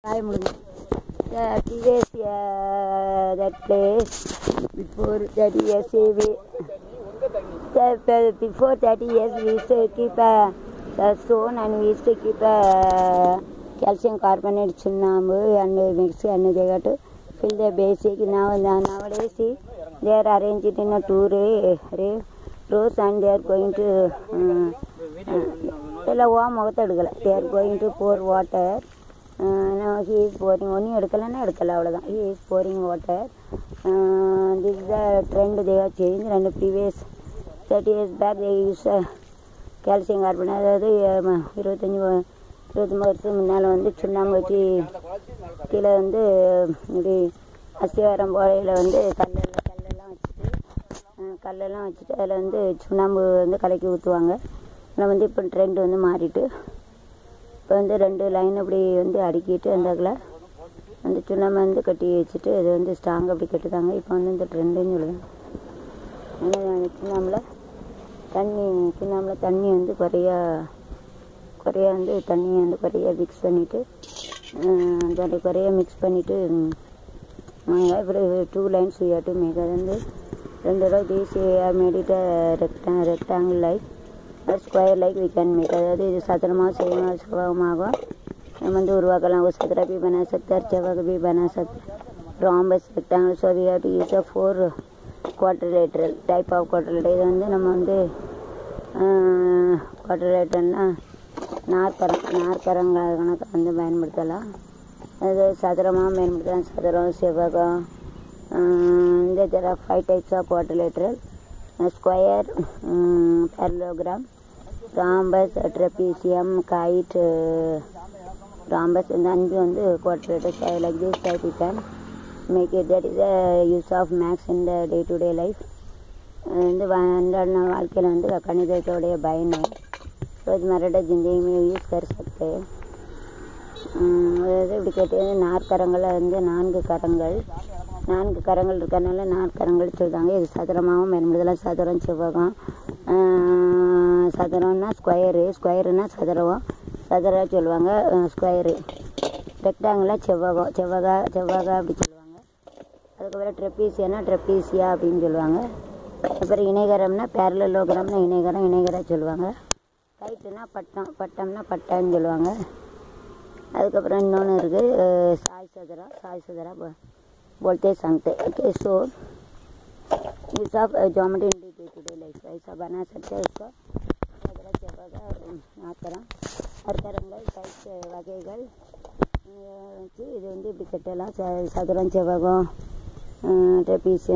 time முடிஞ்சு. The previous uh, that place before 30 years we the, the, before 30 years we used to keep a, a stone and we used to keep a calcium carbonate சுண்ணாம்பு and mix and they got to fill the basic now nowadays see, they are arranged in a two ray, ray rows and they are going to uh, எல்லாம் ஓ முகத்தை எடுக்கலை they are going to pour water now he is pouring ஒன்றும் எடுக்கலைன்னா எடுக்கலை அவ்வளோதான் he is pouring water uh, this is the trend they have changed and previous 30 years back they use uh, calcium carbonate அதாவது அஹ், இருபத்தஞ்சி வ- இருபத்தொம்பது வருஷம் முன்னால் வந்து சுண்ணாம்பு வச்சு கீழே வந்து இப்படி அஸ்திவாரம் போகையில் வந்து கல்லெல்லாம் கல்லெல்லாம் வச்சுட்டு அஹ், கல்லெல்லாம் வச்சுட்டு அதில் வந்து சுண்ணாம்பு வந்து கலக்கி ஊற்றுவாங்க ஆனால் வந்து இப்போ ட்ரெண்ட் வந்து மாறிட்டு இப்போ வந்து ரெண்டு லைன் அப்படி வந்து அடுக்கிட்டு அந்த அதில் அந்த சுண்ணாம்பு வந்து கட்டி வச்சுட்டு அது வந்து ஸ்ட்ராங் அப்படி கட்டுதாங்க இப்போ வந்து இந்த ட்ரெண்டுன்னு சொல்லுவாங்க ஆனால் அந்த சுண்ணாம்பில் தண்ணி சுண்ணாம்பில் தண்ணி வந்து குறையா குறையா வந்து தண்ணியை வந்து குறையா மிக்ஸ் பண்ணிவிட்டு அந்த குறையா மிக்ஸ் பண்ணிவிட்டு அப்புறம் டூ லைன்ஸ் டு மேக் அது வந்து ரெண்டு தடவை தீஸ் மேடிட்ட ரெக்டா rectangle like square like we can make அதாவது இது சதுரமாக செய்யமாக சுலபமாகும் நம்ம வந்து உருவாக்கலாம் ஒரு சதுரா பி பனா சக்தர் செவ்வக பி பனா சக்தர் rhombus rectangle so we have to use a four quadrilateral type of quadrilateral இது வந்து நம்ம வந்து குவாட்ரலேட்டர்னா நாற்கரம் நாற்கரங்கள் கணக்கு வந்து பயன்படுத்தலாம் அது சதுரமாக பயன்படுத்தலாம் சதுரம் செவ்வகம் ஆஹ் இந்த there are five types of quadrilateral square parallelogram rhombus trapezium kite rhombus இந்த அஞ்சு வந்து quadrilaterals like this type you can make it that is use of maths in the day to day life வந்து வ- அன்றாட நாள் வாழ்க்கையில் வந்து கணிதத்தோடைய பயணம் रोजमर्रा जिंदगी में यूज़ कर सकते हैं உம், அதாவது இப்படி கேட்டு நாற்கரங்களை வந்து நான்கு கரங்கள் நான்கு கரங்கள் இருக்கறனால நாற்கரங்கள் சொல்கிறாங்க இது சதுரமாகவும் பயன்படுத்தலாம் சதுரம் செவ்வகம் ஆஹ், சதுரம்னா ஸ்கொயரு ஸ்கொயருனா சதுரம் சதுரா சொல்லுவாங்க ஸ்கொயரு ரெக்டாங்கிளாக செவ்வகம் செவ்வகா செவ்வகா அப்படி சொல்லுவாங்க அதுக்கப்புறம் ட்ரெப்பீசியானா ட்ரெப்பீசியா அப்படின்னு சொல்லுவாங்க அப்புறம் இணைகரம்னா பேரலோகிராம்னா இணைகரம் இணைகரா சொல்லுவாங்க கைட்டுனா பட்டம் பட்டம்னா பட்டான்னு சொல்லுவாங்க அதுக்கப்புறம் இன்னொன்று இருக்குது சாய் சதுரா சாய் சதுரா போ- बोलते संगते okay so use of geometry in day to day life ऐसा बना सकते हैं इसको சதுர செவ்வக நாற்கரம் அற்கரங்கள் கைட்டு வகைகள் அஹ் வச்சு இது வந்து இப்படி கட்டலாம் ச- சதுரம் செவ்வகம் ட்ரெபீசியம்